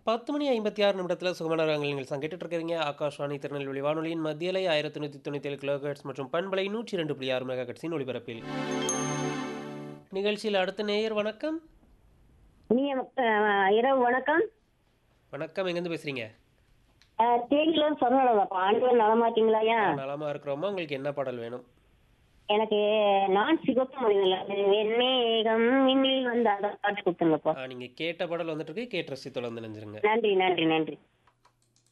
10 மணி 56 நிமிடத்துல சுகமான ராகங்கள் நீங்கள் கேட்டுட்டு இருக்கிறீங்க. ஆகாஷ்வாணி திருநெல்வேலி வானொலியின் மத்திய அலை 1197 கிலோஹெர்ட்ஸ் மற்றும் பண்பலை 102.6 மெகாஹெர்ட்ஸின் ஒலிபரப்பில். நிகழ்ச்சியில் அடுத்த நேயர் வணக்கம். இனிய அஹ், இரவு வணக்கம் வணக்கம் எங்கேருந்து பேசுறீங்க? அஹ், தேனியில சொன்னலப்பா அனைவரும் நலமாட்டீங்களாயா நலமா இருக்கிறோமா? உங்களுக்கு என்ன பாடல் வேணும்? எனக்கு நான் சிகப்பு மனிதன் வெண்மேகம் விண்ணில் வந்து அந்த பாட்டு கொடுத்துங்கப்பா ஆ, நீங்க கேட்ட பாடல் வந்துட்டு இருக்கு. கேட்டு ரசித்து தொடர்ந்து நினைஞ்சிருங்க. நன்றி நன்றி நன்றி